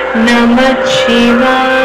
நம சிவாய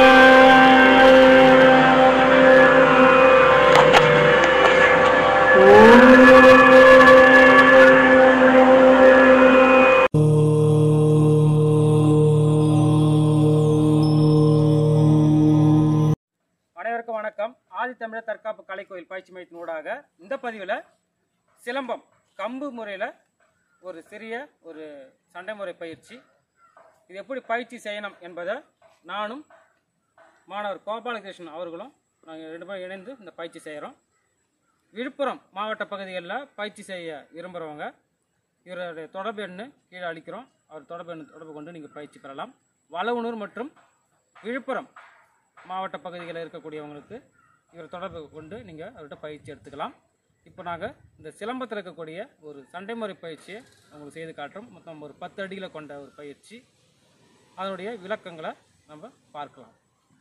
அனைவருக்கும் வணக்கம் ஆதித்தமிழர் தற்காப்பு கலைக்கோயில் பயிற்சி மையத்தின் ஊடாக இந்த பதிவில் சிலம்பம் கம்பு முறையில் ஒரு சிறிய ஒரு சண்டை முறை பயிற்சி இது எப்படி பயிற்சி செய்யணும் என்பதை நானும் மாணவர் கோபாலகிருஷ்ணன் அவர்களும் நாங்கள் ரெண்டு பேரும் இணைந்து இந்த பயிற்சி செய்கிறோம் விழுப்புரம் மாவட்ட பகுதிகளில் பயிற்சி செய்ய விரும்புகிறவங்க இவருடைய தொடர்பு எண்ணு கீழே அளிக்கிறோம் அவர் தொடர்பு எண்ணு தொடர்பு கொண்டு நீங்கள் பயிற்சி பெறலாம் வளவுனூர் மற்றும் விழுப்புரம் மாவட்ட பகுதிகளில் இருக்கக்கூடியவங்களுக்கு இவர் தொடர்பு கொண்டு நீங்கள் அவர்கிட்ட பயிற்சி எடுத்துக்கலாம் இப்போ நாங்கள் இந்த சிலம்பத்தில் இருக்கக்கூடிய ஒரு சண்டை முறை பயிற்சியை உங்களுக்கு செய்து காட்டுறோம் மொத்தம் ஒரு பத்து அடியில் கொண்ட ஒரு பயிற்சி அதனுடைய விளக்கங்களை நம்ம பார்க்கலாம்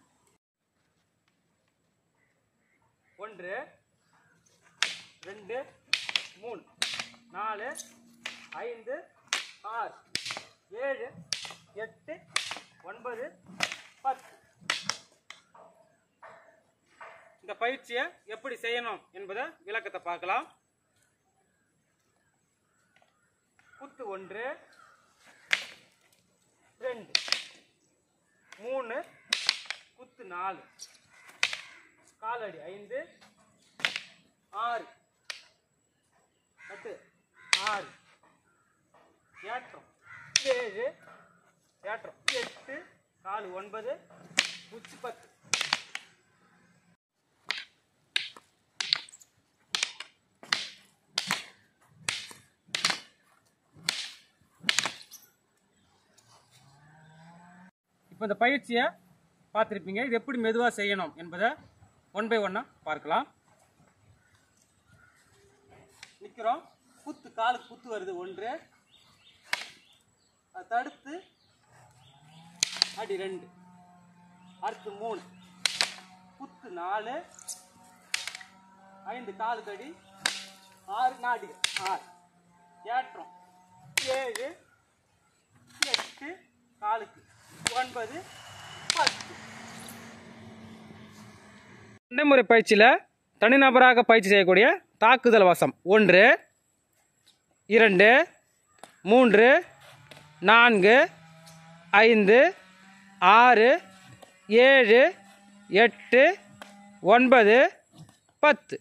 ஒன்று ரெண்டு மூணு நாலு ஐந்து ஆறு ஏழு எட்டு ஒன்பது பத்து இந்த பயிற்சியை எப்படி செய்யணும் என்பதை விளக்கத்தை பார்க்கலாம் குத்து ஒன்று ரெண்டு மூணு குத்து நாலு காலடி ஐந்து ஆறு எட்டு ஆறு ஏற்றம் ஏழு ஏற்றம் எட்டு காலு ஒன்பது உச்சி பத்து இப்போ இந்த பயிற்சியை பார்த்துருப்பீங்க இது எப்படி மெதுவாக செய்யணும் என்பதை ஒன் பை ஒன்னாக பார்க்கலாம் நிற்கிறோம் குத்து காலுக்கு குத்து வருது ஒன்று அதை தடுத்து அடி ரெண்டு அடுத்து மூணு குத்து நாலு ஐந்து காலுக்கு அடி ஆறு நாடி ஆறு ஏற்றம் ஏழு எட்டு காலுக்கு ஒன்பது பத்து நடைமுறை பயிற்சியில் தனிநபராக பயிற்சி செய்யக்கூடிய தாக்குதல் வசம் ஒன்று இரண்டு மூன்று நான்கு ஐந்து ஆறு ஏழு எட்டு ஒன்பது பத்து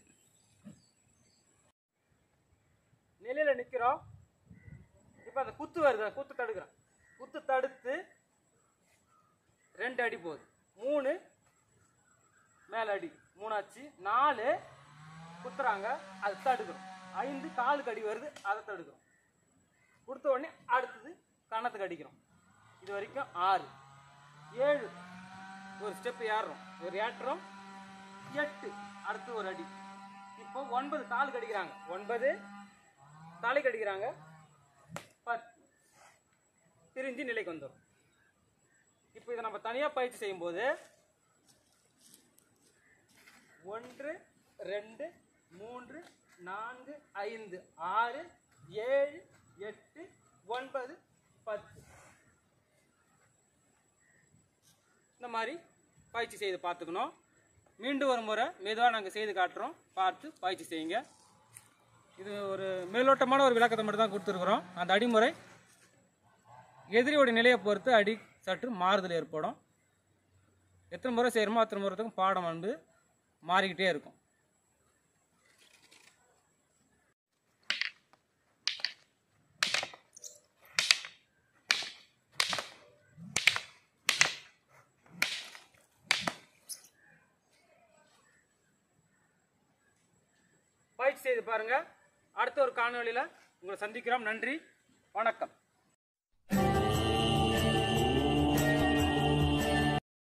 நிலையில் நிற்கிறோம் இப்போ அந்த குத்து வருது அந்த குத்து தடுக்கிறோம் குத்து தடுத்து ரெண்டு அடி போகுது மூணு மேலே அடி மூணாச்சு நாலு குத்துறாங்க அது தடுக்கிறோம் ஐந்து காலுக்கு அடி வருது அதை தடுக்கிறோம் கொடுத்த உடனே அடுத்தது கன்னத்துக்கு அடிக்கிறோம் இது வரைக்கும் ஆறு ஏழு ஒரு ஸ்டெப் ஏறுறோம் ஒரு ஏற்றுறோம் எட்டு அடுத்து ஒரு அடி இப்போ ஒன்பது காலுக்கு அடிக்கிறாங்க ஒன்பது தலைக்கு அடிக்கிறாங்க பத்து பிரிஞ்சு நிலைக்கு வந்துடும் இப்போ இதை நம்ம தனியாக பயிற்சி செய்யும்போது ஒன்று ரெண்டு மூன்று நான்கு ஐந்து ஆறு ஏழு எட்டு ஒன்பது பத்து இந்த மாதிரி பயிற்சி செய்து பார்த்துக்கணும் மீண்டும் ஒரு முறை மெதுவாக நாங்கள் செய்து காட்டுறோம் பார்த்து பயிற்சி செய்யுங்க இது ஒரு மேலோட்டமான ஒரு விளக்கத்தை மட்டும் தான் கொடுத்துருக்குறோம் அந்த அடிமுறை எதிரியோட நிலையை பொறுத்து அடி சற்று மாறுதல் ஏற்படும் எத்தனை முறை செய்கிறோமோ அத்தனை முறைக்கும் பாடம் வந்து மாறிக்கிட்டே இருக்கும் பயிற்சி செய்து பாருங்க அடுத்த ஒரு காணொளியில் உங்களை சந்திக்கிறோம் நன்றி வணக்கம்